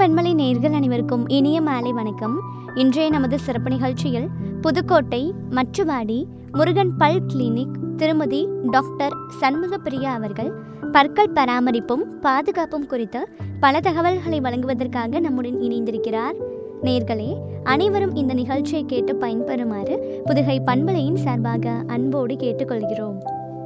பண்பலை நேர்கள் அனைவருக்கும் இனிய மாலை வணக்கம் இன்றைய நமது சிறப்பு நிகழ்ச்சியில் புதுக்கோட்டை மச்சுவாடி முருகன் பல் கிளினிக் திருமதி டாக்டர் சண்முகப்பிரியா அவர்கள் பற்கள் பராமரிப்பும் பாதுகாப்பும் குறித்து பல தகவல்களை வழங்குவதற்காக நம்முடன் இணைந்திருக்கிறார் நேர்களே அனைவரும் இந்த நிகழ்ச்சியை கேட்டு பயன்பெறுமாறு புதுகை பண்பலையின் சார்பாக அன்போடு கேட்டுக்கொள்கிறோம்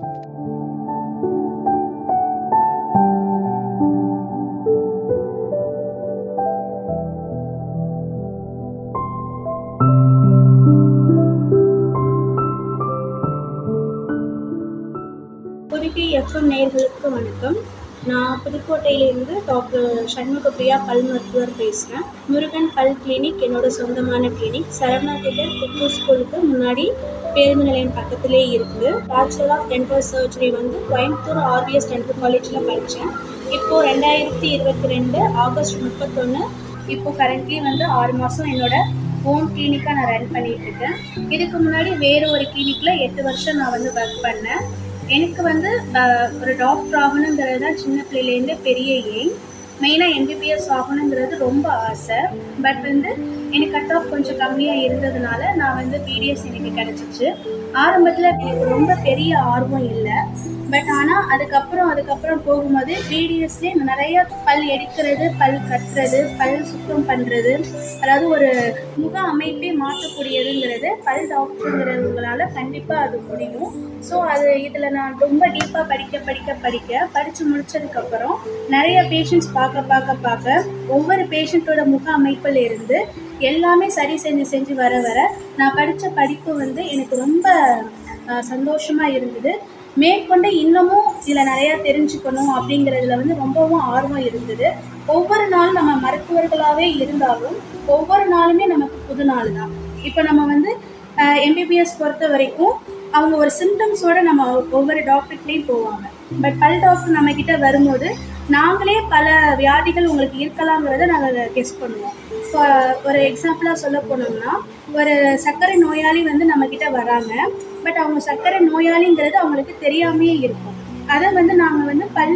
புதுக்கை எஃப்எம் நேயர்களுக்கு வணக்கம் நான் புதுக்கோட்டையிலேருந்து டாக்டர் சண்முகப்பிரியா பல் மருத்துவர் பேசுகிறேன் முருகன் பல் கிளினிக் என்னோட சொந்தமான கிளினிக் சரவணா தேட்டர் குக்கு ஸ்கூலுக்கு முன்னாடி பேருந்து நிலையம் பக்கத்திலே இருக்குது பேச்சுலர் ஆஃப் டென்டல் சர்ஜரி வந்து கோயம்புத்தூர் ஆர்பிஎஸ் டென்டல் காலேஜில் படித்தேன் இப்போது ரெண்டாயிரத்தி இருபத்தி ரெண்டு ஆகஸ்ட் முப்பத்தொன்று இப்போ கரண்ட்லி வந்து ஆறு மாதம் என்னோட ஹோம் கிளினிக்காக நான் ரன் பண்ணிட்டு இருக்கேன் இதுக்கு முன்னாடி வேறு ஒரு கிளினிக்கில் எட்டு வருஷம் நான் வந்து ஒர்க் பண்ணேன் எனக்கு வந்து அஹ், ஒரு டாக்டர் ஆகணுங்கிறது தான் சின்ன பிள்ளையிலேருந்து பெரிய எய்ம் மெயினாக எம்பிபிஎஸ் ஆகணுங்கிறது ரொம்ப ஆசை பட் வந்து எனக்கு கட் ஆஃப் கொஞ்சம் கம்மியாக இருந்ததுனால நான் வந்து பிடிஎஸ் எனக்கு கிடச்சிச்சு ஆரம்பத்தில் எனக்கு ரொம்ப பெரிய ஆர்வம் இல்லை பட் ஆனால் அதுக்கப்புறம் அதுக்கப்புறம் போகும்போது பிடிஎஸ்லேயே நிறைய பல் எடுக்கிறது பல் கட்டுறது பல் சுத்தம் பண்ணுறது அதாவது ஒரு முக அமைப்பே மாற்றக்கூடியதுங்கிறது பல் டாக்டருங்கிறவங்களால கண்டிப்பாக அது முடியும் ஸோ அது இதில் நான் ரொம்ப டீப்பாக படிக்க படிக்க படிக்க படித்து முடிச்சதுக்கப்புறம் நிறைய பேஷண்ட்ஸ் பார்க்க பார்க்க பார்க்க ஒவ்வொரு பேஷண்ட்டோட முக அமைப்பில் இருந்து எல்லாமே சரி செஞ்சு செஞ்சு வர வர நான் படித்த படிப்பு வந்து எனக்கு ரொம்ப சந்தோஷமாக இருந்தது மேற்கொண்டு இன்னமும் இதில் நிறையா தெரிஞ்சுக்கணும் அப்படிங்கிறதுல வந்து ரொம்பவும் ஆர்வம் இருந்தது ஒவ்வொரு நாளும் நம்ம மருத்துவர்களாகவே இருந்தாலும் ஒவ்வொரு நாளுமே நமக்கு புது நாள் தான் இப்போ நம்ம வந்து எம்பிபிஎஸ் பொறுத்த வரைக்கும் அவங்க ஒரு சிம்டம்ஸோட நம்ம ஒவ்வொரு டாக்டர்கிட்டையும் போவாங்க பட் பல் டாக்டர் நம்ம கிட்ட வரும்போது நாங்களே பல வியாதிகள் உங்களுக்கு இருக்கலாங்கிறத நாங்கள் கெஸ் பண்ணுவோம் இப்போ ஒரு எக்ஸாம்பிளாக சொல்ல போனோம்னா ஒரு சர்க்கரை நோயாளி வந்து நம்ம கிட்ட வராங்க பட் அவங்க சர்க்கரை நோயாளிங்கிறது அவங்களுக்கு தெரியாமையே இருக்கும் அதை வந்து நாங்கள் வந்து பல்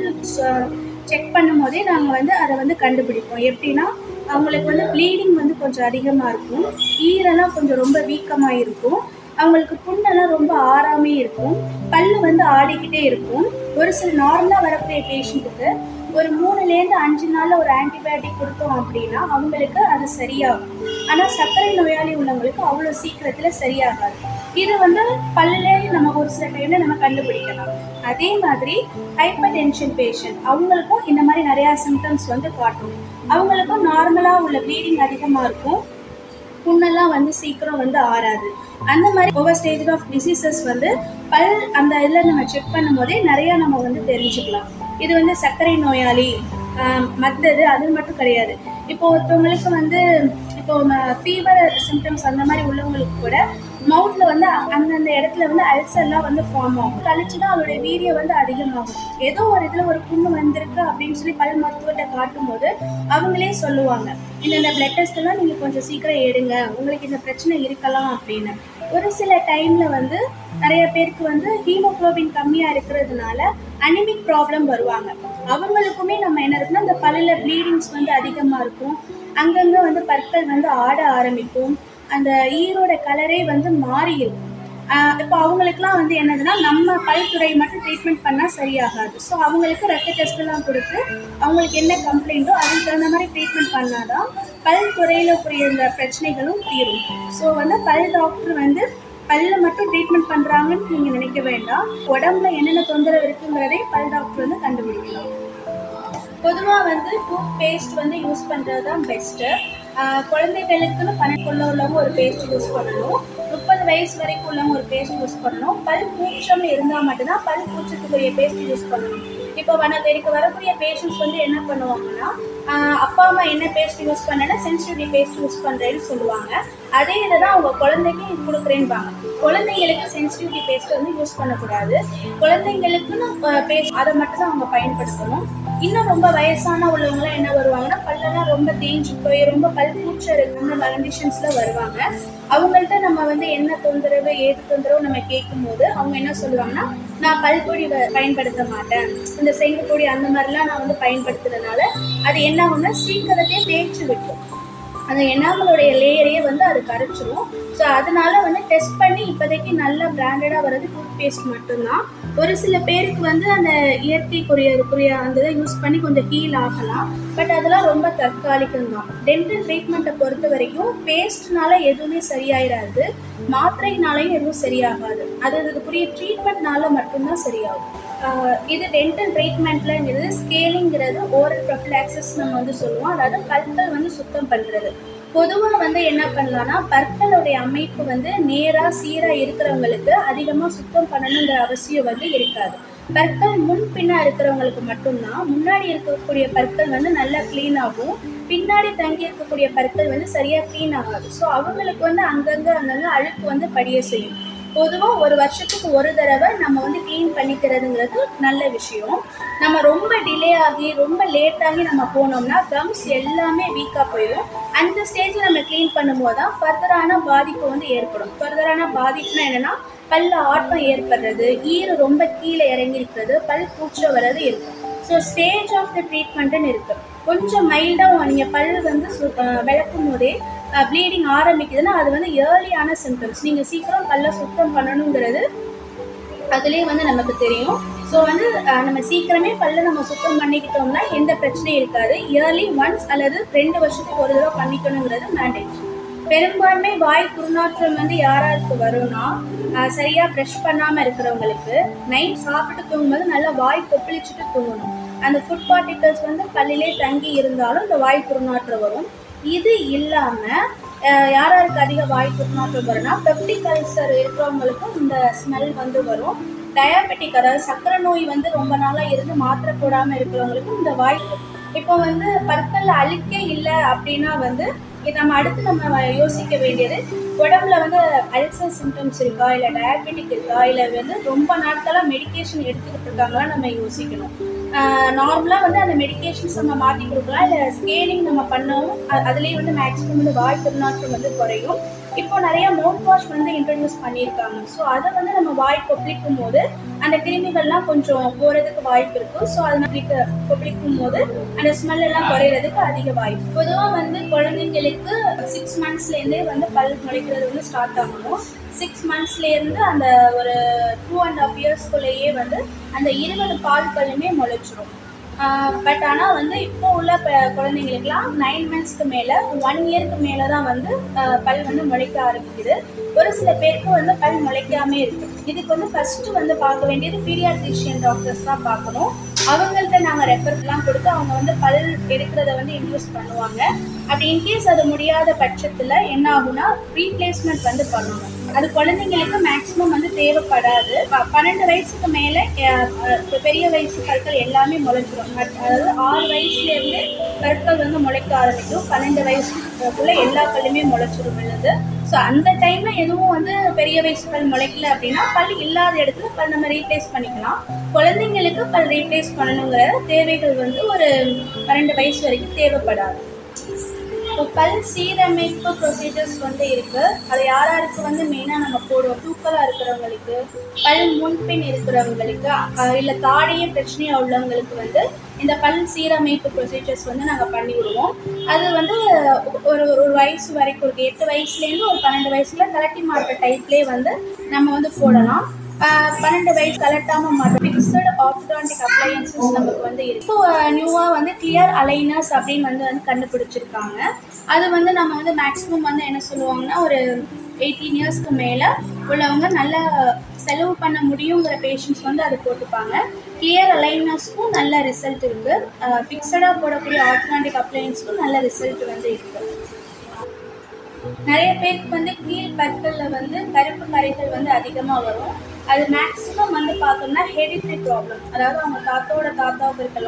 செக் பண்ணும் போதே நாங்கள் வந்து அதை வந்து கண்டுபிடிப்போம் எப்படின்னா அவங்களுக்கு வந்து ப்ளீடிங் வந்து கொஞ்சம் அதிகமாக இருக்கும் ஈரெல்லாம் கொஞ்சம் ரொம்ப வீக்கமாக இருக்கும் அவங்களுக்கு புண்ணெல்லாம் ரொம்ப ஆறாமே இருக்கும் பல்லு வந்து ஆடிக்கிட்டே இருக்கும் ஒரு சில நார்மலாக வரக்கூடிய பேஷண்ட்டுக்கு ஒரு மூணுலேருந்து அஞ்சு நாளில் ஒரு ஆன்டிபயோட்டிக் கொடுத்தோம் அப்படின்னா அவங்களுக்கு அது சரியாகும் ஆனால் சர்க்கரை நோயாளி உள்ளவங்களுக்கு அவ்வளோ சீக்கிரத்தில் சரியாகாது இது வந்து பல்லுலேயே நம்ம ஒரு சில டைமில் நம்ம கண்டுபிடிக்கலாம் அதே மாதிரி ஹைப்பர் டென்ஷன் பேஷண்ட் அவங்களுக்கும் இந்த மாதிரி நிறையா சிம்டம்ஸ் வந்து காட்டும் அவங்களுக்கும் நார்மலாக உள்ள ப்ளீடிங் அதிகமாக இருக்கும் புண்ணெல்லாம் வந்து சீக்கிரம் வந்து ஆறாது அந்த மாதிரி ஓவர் ஸ்டேஜ் ஆஃப் டிசீசஸ் வந்து பல் அந்த இதில் நம்ம செக் பண்ணும் போதே நிறையா நம்ம வந்து தெரிஞ்சுக்கலாம் இது வந்து சர்க்கரை நோயாளி மற்றது அது மட்டும் கிடையாது இப்போ ஒருத்தவங்களுக்கு வந்து இப்போ ஃபீவர் சிம்டம்ஸ் அந்த மாதிரி உள்ளவங்களுக்கு கூட மவுத்தில் வந்து அ- அந்தந்த இடத்துல வந்து அல்சர்லாம் வந்து ஃபார்ம் ஆகும் கழிச்சு தான் அதோடைய வீரியம் வந்து அதிகமாகும் ஏதோ ஒரு இதில் ஒரு புண்ணு வந்திருக்கு அப்படின்னு சொல்லி பல் மருத்துவத்தை காட்டும்போது அவங்களே சொல்லுவாங்க இந்தந்த பிளட் டெஸ்ட் எல்லாம் நீங்கள் கொஞ்சம் சீக்கிரம் எடுங்க உங்களுக்கு இந்த பிரச்சனை இருக்கலாம் அப்படின்னு ஒரு சில டைமில் வந்து நிறைய பேருக்கு வந்து ஹீமோகுளோபின் கம்மியாக இருக்கிறதுனால அனிமிக் ப்ராப்ளம் வருவாங்க அவங்களுக்குமே நம்ம என்ன இருக்குன்னா இந்த பல்லில் ப்ளீடிங்ஸ் வந்து அதிகமாக இருக்கும் அங்கங்கே வந்து பற்கள் வந்து ஆட ஆரம்பிக்கும் அந்த ஈரோட கலரே வந்து மாறி இருக்கும் ஆஹ் இப்போ அவங்களுக்குலாம் வந்து என்னதுன்னா நம்ம பல்துறை மட்டும் ட்ரீட்மெண்ட் பண்ணால் சரியாகாது ஸோ அவங்களுக்கு ரத்த டெஸ்ட்லாம் கொடுத்து அவங்களுக்கு என்ன கம்ப்ளைண்ட்டோ அதுக்கு தகுந்த மாதிரி ட்ரீட்மெண்ட் பண்ணாதான் பல் துறையில் கூடிய இந்த பிரச்சனைகளும் தீரும் ஸோ வந்து பல் டாக்டர் வந்து பல்ல மட்டும் ட்ரீட்மெண்ட் பண்ணுறாங்கன்னு நீங்கள் நினைக்க வேண்டாம் உடம்புல என்னென்ன தொந்தரவு இருக்குங்கிறதை பல் டாக்டர் வந்து கண்டுபிடிக்கலாம் பொதுவாக வந்து டூத் பேஸ்ட் வந்து யூஸ் பண்ணுறது தான் பெஸ்ட்டு குழந்தைகளுக்குன்னு பன்னெண்டுக்குள்ள உள்ளவங்க ஒரு பேஸ்ட் யூஸ் பண்ணணும் முப்பது வயசு வரைக்கும் உள்ளவங்க ஒரு பேஸ்ட் யூஸ் பண்ணணும் பல் பூச்சம் இருந்தால் மட்டும்தான் பல் பூச்சத்துக்குரிய பேஸ்ட் யூஸ் பண்ணணும் இப்போ வன எனக்கு வரக்கூடிய பேஷண்ட்ஸ் வந்து என்ன பண்ணுவாங்கன்னா ஆஹ் அப்பா அம்மா என்ன பேஸ்ட் யூஸ் பண்ணனா சென்சிட்டிவிட்டி பேஸ்ட் யூஸ் பண்ணுறேன்னு சொல்லுவாங்க அதே இதை தான் அவங்க குழந்தைக்கு கொடுக்குறேன்பாங்க குழந்தைங்களுக்கு சென்சிட்டிவிட்டி பேஸ்ட் வந்து யூஸ் பண்ணக்கூடாது குழந்தைங்களுக்குன்னு பேஸ்ட் அதை மட்டும் தான் அவங்க பயன்படுத்தணும் இன்னும் ரொம்ப வயசான உள்ளவங்களாம் என்ன வருவாங்கன்னா பல்லெல்லாம் ரொம்ப தேஞ்சு போய் ரொம்ப பல் பூச்சை இருக்குன்னு கண்டிஷன்ஸ்ல வருவாங்க அவங்கள்ட்ட நம்ம வந்து என்ன தொந்தரவு ஏது தொந்தரவு நம்ம கேட்கும்போது அவங்க என்ன சொல்லுவாங்கன்னா நான் பல்பொடி வ- பயன்படுத்த மாட்டேன் இந்த செங்கப்பொடி அந்த மாதிரிலாம் நான் வந்து பயன்படுத்துறதுனால அது என்ன ஆகும்னா சீக்கிரத்தையே தேய்ச்சி விட்டுரும் அந்த எனாமலுடைய லேயரையே வந்து அது கரைச்சிரும் ஸோ அதனால வந்து டெஸ்ட் பண்ணி இப்போதைக்கு நல்ல பிராண்டடாக வர்றது டூத் பேஸ்ட் மட்டும்தான் ஒரு சில பேருக்கு வந்து அந்த இயற்கைக்குரிய குறிய அந்த இதை யூஸ் பண்ணி கொஞ்சம் ஹீல் ஆகலாம் பட் அதெல்லாம் ரொம்ப தற்காலிகம் தான் டென்டல் ட்ரீட்மெண்ட்டை பொறுத்த வரைக்கும் பேஸ்ட்னால எதுவுமே சரியாயிடாது மாத்திரைனாலையும் எதுவும் சரியாகாது அது அதுக்குரிய ட்ரீட்மெண்ட்னால மட்டும்தான் சரியாகும் ஆஹ் இது டென்டல் ட்ரீட்மெண்ட்லங்கிறது ஸ்கேலிங்கிறது ஓரல் ப்ரொஃபிலாக்சஸ் நம்ம வந்து சொல்லுவோம் அதாவது பற்கள் வந்து சுத்தம் பண்ணுறது பொதுவாக வந்து என்ன பண்ணலாம்னா பற்களுடைய அமைப்பு வந்து நேராக சீராக இருக்கிறவங்களுக்கு அதிகமாக சுத்தம் பண்ணணுங்கிற அவசியம் வந்து இருக்காது பற்கள் முன் பின்னா இருக்கிறவங்களுக்கு மட்டும்தான் முன்னாடி இருக்கக்கூடிய பற்கள் வந்து நல்லா க்ளீன் ஆகும் பின்னாடி தங்கி இருக்கக்கூடிய பற்கள் வந்து சரியாக க்ளீன் ஆகாது ஸோ அவங்களுக்கு வந்து அங்கங்கே அங்கங்கே அழுக்கு வந்து படிய செய்யும் பொதுவாக ஒரு வருஷத்துக்கு ஒரு தடவை நம்ம வந்து க்ளீன் பண்ணிக்கிறதுங்கிறது நல்ல விஷயம் நம்ம ரொம்ப டிலே ஆகி ரொம்ப லேட் ஆகி நம்ம போனோம்னா கம்ஸ் எல்லாமே வீக்காக போயிடும் அந்த ஸ்டேஜில் நம்ம க்ளீன் பண்ணும்போது தான் ஃபர்தரான பாதிப்பு வந்து ஏற்படும் ஃபர்தரான பாதிப்புனா என்னென்னா பல்ல ஆட்டம் ஏற்படுறது ஈறு ரொம்ப கீழே இறங்கி இருக்கிறது பல் பூச்ச வர்றது இருக்கும் ஸோ ஸ்டேஜ் ஆஃப் த ட்ரீட்மெண்ட்டுன்னு இருக்குது கொஞ்சம் மைல்டாக நீங்கள் பல் வந்து சு- அஹ் விளக்கும் போதே ப்ளீடிங் ஆரம்பிக்குதுன்னா அது வந்து ஏர்லியான சிம்டம்ஸ் நீங்கள் சீக்கிரம் பல்ல சுத்தம் பண்ணணுங்கிறது அதுலேயே வந்து நமக்கு தெரியும் ஸோ வந்து அஹ், நம்ம சீக்கிரமே பல்ல நம்ம சுத்தம் பண்ணிக்கிட்டோம்னா எந்த பிரச்சனையும் இருக்காது இயர்லி ஒன்ஸ் அல்லது ரெண்டு வருஷத்துக்கு ஒரு தடவை பண்ணிக்கணுங்கிறது மேண்டேட் பெரும்பான்மை வாய் துர்நாற்றம் வந்து யாராருக்கு வரும்னா அஹ், சரியா ப்ரஷ் பண்ணாமல் இருக்கிறவங்களுக்கு நைட் சாப்பிட்டு தூங்கும்போது நல்லா வாய் கொப்பளிச்சுட்டு தூங்கணும் அந்த ஃபுட் பார்ட்டிகல்ஸ் வந்து பல்லிலே தங்கி இருந்தாலும் இந்த வாய் துர்நாற்றம் வரும் இது இல்லாமல் யாராருக்கு அதிக வாய் துர்நாற்றம் வரும்னா பெப்டிக் அல்சர் இருக்கிறவங்களுக்கும் இந்த ஸ்மெல் வந்து வரும் டயாபெட்டிக் அதாவது சர்க்கரை நோய் வந்து ரொம்ப நாளாக இருந்து மாத்திரை போடாமல் இருக்கிறவங்களுக்கும் இந்த வாய் இப்போ வந்து பற்கல்ல அழுக்கே இல்லை அப்படின்னா வந்து இது நம்ம அடுத்து நம்ம வ- யோசிக்க வேண்டியது உடம்புல வந்து அல்சர் சிம்டம்ஸ் இருக்கா இல்லை டயபெட்டிக் இருக்கா இல்லை வந்து ரொம்ப நாட்களாக மெடிகேஷன் எடுத்துக்கிட்டு இருக்காங்களா நம்ம யோசிக்கணும் நார்மலாக வந்து அந்த மெடிகேஷன்ஸ் நம்ம மாற்றி கொடுக்கலாம் இல்லை ஸ்கேனிங் நம்ம பண்ணவும் அ- அதுலேயே வந்து மேக்ஸிமம் வந்து வாய் துர்நாற்றம் வந்து குறையும் இப்போ நிறைய மவுத் வாஷ் வந்து இன்ட்ரடியூஸ் பண்ணியிருக்காங்க ஸோ அதை வந்து நம்ம வாய் கொப்பளிக்கும் போது அந்த கிருமிகள்லாம் கொஞ்சம் போகிறதுக்கு வாய்ப்பு இருக்குது ஸோ அதனால கொப்பளிக்கும் போது அந்த ஸ்மெல் எல்லாம் குறையிறதுக்கு அதிக வாய்ப்பு பொதுவாக வந்து குழந்தைங்களுக்கு சிக்ஸ் மந்த்ஸ்லேருந்தே வந்து பல் முளைக்கிறது வந்து ஸ்டார்ட் ஆகணும் சிக்ஸ் மந்த்ஸ்லேருந்து அந்த ஒரு டூ அண்ட் ஹாஃப் இயர்ஸ்குள்ளேயே வந்து அந்த இருபது பால் பல்லுமே முளைச்சிரும் பட் ஆனால் வந்து இப்போ உள்ள ப- குழந்தைங்களுக்குலாம் நைன் மந்த்ஸ்க்கு மேலே ஒன் இயருக்கு மேலே தான் வந்து ஆஹ் பல் வந்து முளைக்க ஆரம்பிக்குது ஒரு சில பேருக்கு வந்து பல் முளைக்காமே இருக்கு இதுக்கு வந்து ஃபர்ஸ்ட் வந்து பார்க்க வேண்டியது பீடியாட்ரிஷியன் டாக்டர்ஸ் தான் பார்க்கணும் அவங்கள்ட்ட நாங்கள் ரெஃபர்லாம் கொடுத்து அவங்க வந்து பல் எடுக்கிறத வந்து இன்ட்யூஸ் பண்ணுவாங்க அப்படி இன்கேஸ் அது முடியாத பட்சத்தில் என்ன ஆகும்னா ரீப்ளேஸ்மெண்ட் வந்து பண்ணணும் அது குழந்தைங்களுக்கு மேக்ஸிமம் வந்து தேவைப்படாது ப- பன்னெண்டு வயசுக்கு மேலே பெரிய வயசு பற்கள் எல்லாமே முளைச்சிரும் பட் அதாவது ஆறு வயசுலேருந்து பற்கள் வந்து முளைக்க ஆரம்பிக்கும் பன்னெண்டு வயசுக்குள்ள எல்லா பல்லுமே முளைச்சிரும் விழுது ஸோ அந்த டைமில் எதுவும் வந்து பெரிய வயசு பல் முளைக்கல அப்படின்னா பல் இல்லாத இடத்துல பல் நம்ம ரீப்ளேஸ் பண்ணிக்கலாம் குழந்தைங்களுக்கு பல் ரீப்ளேஸ் பண்ணணுங்கிற தேவைகள் வந்து ஒரு பன்னெண்டு வயசு வரைக்கும் தேவைப்படாது இப்போ பல் சீரமைப்பு ப்ரொசீஜர்ஸ் வந்து இருக்கு அது யார் யாருக்கு வந்து மெயினாக நம்ம போடுவோம் தூக்கலாக இருக்கிறவங்களுக்கு பல் முன்பின் இருக்கிறவங்களுக்கு அஹ் இல்லை தாடிய பிரச்சனையாக உள்ளவங்களுக்கு வந்து இந்த பல் சீரமைப்பு ப்ரொசீஜர்ஸ் வந்து நாங்கள் பண்ணி விடுவோம் அது வந்து ஒரு ஒரு வயசு வரைக்கும் இருக்கு எட்டு வயசுலேருந்து ஒரு பன்னெண்டு வயசுல கலட்டி மாட்டுற டைப்லேயே வந்து நம்ம வந்து போடலாம் ஆஹ் பன்னெண்டு வயசு கலட்டாம மாட்டோம் ஃபிக்ஸட் ஆர்த்தோடான்டிக் அப்ளையன்சஸ் நமக்கு வந்து இருக்கு இப்போ நியூவாக வந்து கிளியர் அலைனர்ஸ் அப்படின்னு வந்து வந்து கண்டுபிடிச்சிருக்காங்க அது வந்து நம்ம வந்து மேக்ஸிமம் வந்து என்ன சொல்லுவாங்கன்னா ஒரு எயிட்டீன் இயர்ஸ்க்கு மேலே உள்ளவங்க நல்லா செலவு பண்ண முடியுங்கிற பேஷண்ட்ஸ் வந்து அது போட்டுப்பாங்க கிளியர் அலைனர்ஸ்க்கும் நல்ல ரிசல்ட் இருக்குது ஃபிக்ஸடாக போடக்கூடிய ஆர்த்தோடான்டிக் அப்ளையன்ஸ்க்கும் நல்ல ரிசல்ட் வந்து இருக்குது நிறைய பேருக்கு வந்து கீழ் பற்கள்ல வந்து கருப்பு கரைகள் வந்து அதிகமாக வரும் அது மேக்ஸிமம் வந்து பார்த்தோம்னா ஹெரிட்ரி ப்ராப்ளம் அதாவது அவங்க தாத்தாவோட தாத்தாவுக்கு இருக்கலாம்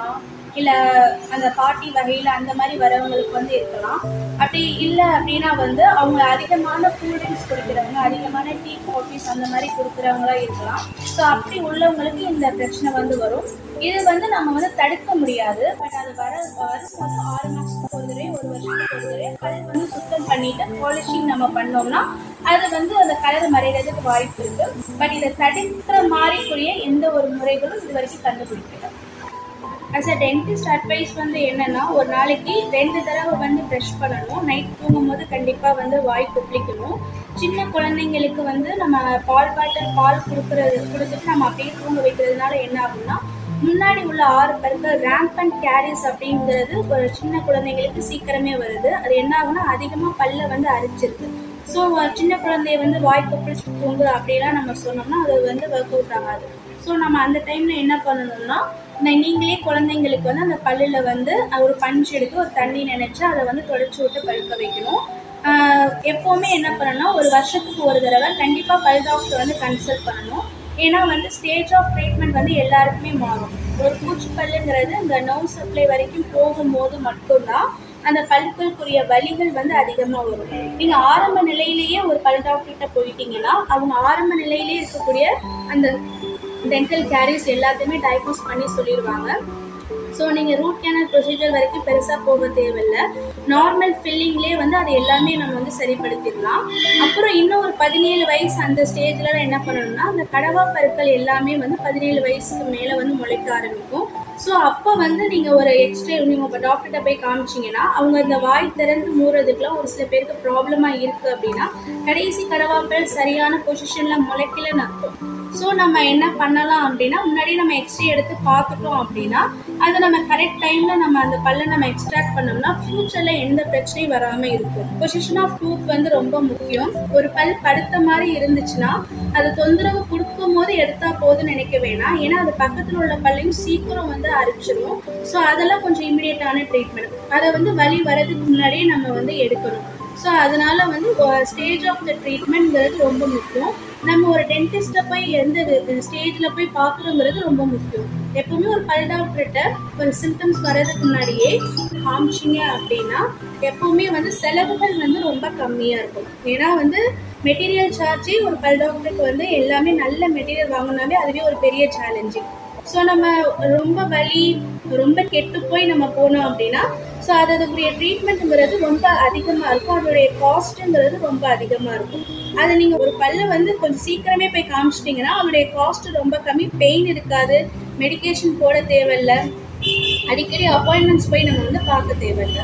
இல்லை அந்த பார்ட்டி வகையில் அந்த மாதிரி வரவங்களுக்கு வந்து இருக்கலாம் அப்படி இல்லை அப்படின்னா வந்து அவங்க அதிகமான கூல்ட்ரிங்க்ஸ் குடிக்கிறவங்க அதிகமான டீ காஃபிஸ் அந்த மாதிரி கொடுக்குறவங்களா இருக்கலாம் ஸோ அப்படி உள்ளவங்களுக்கு இந்த பிரச்சனை வந்து வரும் இது வந்து நம்ம வந்து தடுக்க முடியாது பட் அது வர வரும்போது ஆறு மாதத்துக்கு ஒரு தடவை ஒரு வருஷத்துக்கு ஒரு தடவை பல் வந்து சுத்தம் பண்ணிட்டு பாலிஷிங் நம்ம பண்ணோம்னா அது வந்து அந்த கலர் மறைகிறதுக்கு வாய்ப்பு இருக்கு பட் இதை தடுக்கிற மாதிரிக்குரிய எந்த ஒரு முறைகளும் இது வரைக்கும் கண்டுபிடிக்கல அஸ் அ டென்டிஸ்ட் அட்வைஸ் வந்து என்னன்னா ஒரு நாளைக்கு ரெண்டு தடவை வந்து ப்ரஷ் பண்ணணும் நைட் தூங்கும்போது கண்டிப்பாக வந்து வாய் கொப்பளிக்கணும் சின்ன குழந்தைங்களுக்கு வந்து நம்ம பால் பாட்டில் பால் கொடுக்குறது கொடுத்துட்டு நம்ம அப்படியே தூங்க வைக்கிறதுனால என்ன ஆகும்னா முன்னாடி உள்ள ஆறு பற்கள் ரேம்பன் கேரிஸ் அப்படிங்கிறது ஒரு சின்ன குழந்தைங்களுக்கு சீக்கிரமே வருது அது என்ன ஆகும்னா அதிகமாக பல்ல வந்து அரிச்சிருது ஸோ சின்ன குழந்தைய வந்து வாய் கொப்பளிச்சு தூங்கு அப்படிலாம் நம்ம சொன்னோம்னா அது வந்து ஒர்க் அவுட் ஆகாது ஸோ நம்ம அந்த டைமில் என்ன பண்ணணும்னா ந- நீங்களே குழந்தைங்களுக்கு வந்து அந்த பல்லில் வந்து ஒரு பஞ்ச் எடுத்து ஒரு தண்ணி நினைச்சு அதை வந்து தொடச்சி விட்டு பழுக்க வைக்கணும் ஆஹ் எப்போவுமே என்ன பண்ணணும்னா ஒரு வருஷத்துக்கு ஒரு தடவை கண்டிப்பாக பல் டாக்டர் வந்து கன்சல்ட் பண்ணணும் ஏன்னா வந்து ஸ்டேஜ் ஆஃப் ட்ரீட்மெண்ட் வந்து எல்லாருக்குமே மாறும் ஒரு பூச்சி பல்லுங்கிறது இந்த நர்வ் சப்ளை வரைக்கும் போகும்போது மட்டும்தான் அந்த பல்களுக்குரிய வலிகள் வந்து அதிகமாக வரும் நீங்கள் ஆரம்ப நிலையிலேயே ஒரு பல் டாக்டர்கிட்ட போயிட்டீங்கன்னா அவங்க ஆரம்ப நிலையிலேயே இருக்கக்கூடிய அந்த டென்டல் கேரிஸ் எல்லாத்தையுமே டயக்னோஸ் பண்ணி சொல்லிடுவாங்க ஸோ நீங்கள் ரூட் கேனல் ப்ரொசீஜர் வரைக்கும் பெருசாக போக தேவையில்லை நார்மல் ஃபில்லிங்லேயே வந்து அது எல்லாமே நம்ம வந்து சரிப்படுத்திடலாம் அப்புறம் இன்னும் ஒரு பதினேழு வயசு அந்த ஸ்டேஜில் என்ன பண்ணணும்னா அந்த கடவா பற்கள் எல்லாமே வந்து பதினேழு வயசுக்கு மேலே வந்து முளைக்க ஆரம்பிக்கும் ஸோ அப்போ வந்து நீங்கள் ஒரு எக்ஸ்ரே நீங்கள் இப்போ டாக்டர்கிட்ட போய் காமிச்சிங்கன்னா அவங்க இந்த வாய் திறந்து மூடுறதுக்குலாம் ஒரு சில பேருக்கு ப்ராப்ளமாக இருக்குது அப்படின்னா கடைசி கடவாப்பல் சரியான பொசிஷனில் முளைக்கலன்னு அர்த்தம் ஸோ நம்ம என்ன பண்ணலாம் அப்படின்னா முன்னாடி நம்ம எக்ஸ்ரே எடுத்து பார்த்துட்டோம் அப்படின்னா அதை நம்ம கரெக்ட் டைமில் நம்ம அந்த பல்லை நம்ம எக்ஸ்ட்ராக்ட் பண்ணோம்னா ஃப்யூச்சரில் எந்த பிரச்சனையும் வராமல் இருக்கும் பொசிஷன் ஆஃப் டூத் வந்து ரொம்ப முக்கியம் ஒரு பல் படுத்த மாதிரி இருந்துச்சுன்னா அது தொந்தரவு கொடுக்கும் போது எடுத்தா போதும்னு நினைக்க வேணாம் ஏன்னா அது பக்கத்தில் உள்ள பல்லையும் சீக்கிரம் வந்து அரிச்சிடும் ஸோ அதெல்லாம் கொஞ்சம் இமிடியேட்டான ட்ரீட்மெண்ட் அதை வந்து வலி வரதுக்கு முன்னாடியே நம்ம வந்து எடுக்கணும் ஸோ அதனால வந்து ஸ்டேஜ் ஆஃப் த ட்ரீட்மெண்ட்ங்கிறது ரொம்ப முக்கியம் நம்ம ஒரு டென்டிஸ்ட்டை போய் எந்த ஸ்டேஜில் போய் பார்க்குறோங்கிறது ரொம்ப முக்கியம் எப்பவுமே ஒரு பல் டாக்டர்கிட்ட ஒரு சிம்டம்ஸ் வர்றதுக்கு முன்னாடியே காமிச்சிங்க அப்படின்னா எப்பவுமே வந்து செலவுகள் வந்து ரொம்ப கம்மியாக இருக்கும் ஏன்னா வந்து மெட்டீரியல் சார்ஜே ஒரு பல் டாக்டருக்கு வந்து எல்லாமே நல்ல மெட்டீரியல் வாங்கினாலே அதுவே ஒரு பெரிய சேலஞ்சிங் ஸோ நம்ம ரொம்ப வலி ரொம்ப கெட்டு போய் நம்ம போனோம் அப்படின்னா ஸோ அது அதுக்குரிய ட்ரீட்மெண்ட்டுங்கிறது ரொம்ப அதிகமாக இருக்கும் அதோடைய காஸ்ட்டுங்கிறது ரொம்ப அதிகமாக இருக்கும் அதை நீங்கள் ஒரு பல்ல வந்து கொஞ்சம் சீக்கிரமே போய் காமிச்சிட்டிங்கன்னா அதோடைய காஸ்ட் ரொம்ப கம்மி பெயின் இருக்காது மெடிகேஷன் போட தேவையில்ல அடிக்கடி அப்பாயின்மெண்ட்ஸ் போய் நம்ம வந்து பார்க்க தேவையில்ல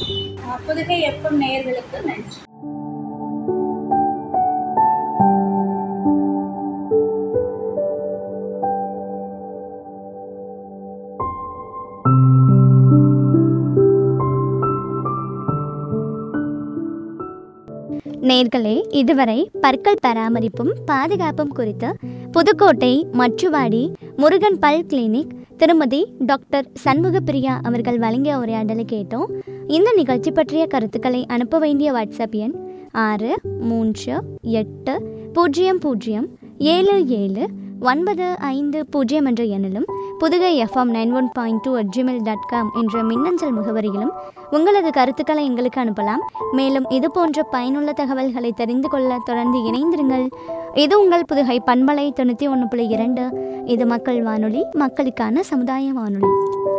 அஹ் புதுகை எஃப்எம் நேயர்களுக்கு நன்றி நேர்களே இதுவரை பற்கள் பராமரிப்பும் பாதுகாப்பும் குறித்து புதுக்கோட்டை மச்சுவாடி முருகன் பல் கிளினிக் திருமதி டாக்டர் சண்முகப்பிரியா அவர்கள் வழங்கிய உரையாடலை கேட்டோம் இந்த நிகழ்ச்சி பற்றிய கருத்துக்களை அனுப்ப வேண்டிய வாட்ஸ்அப் எண் ஆறு மூன்று எட்டு பூஜ்ஜியம் பூஜ்ஜியம் ஏழு ஏழு ஒன்பது ஐந்து பூஜ்ஜியம் என்ற எண்ணிலும் Pudugai FM nine one point two at Gmail dot com என்ற மின்னஞ்சல் முகவரியிலும் உங்களது கருத்துக்களை எங்களுக்கு அனுப்பலாம் மேலும் இது போன்ற பயனுள்ள தகவல்களை தெரிந்து கொள்ள தொடர்ந்து இணைந்திருங்கள் இது உங்கள் புதுகை பண்பலை தொண்ணூற்றி ஒன்று புள்ளி இரண்டு இது மக்கள் வானொலி மக்களுக்கான சமுதாய வானொலி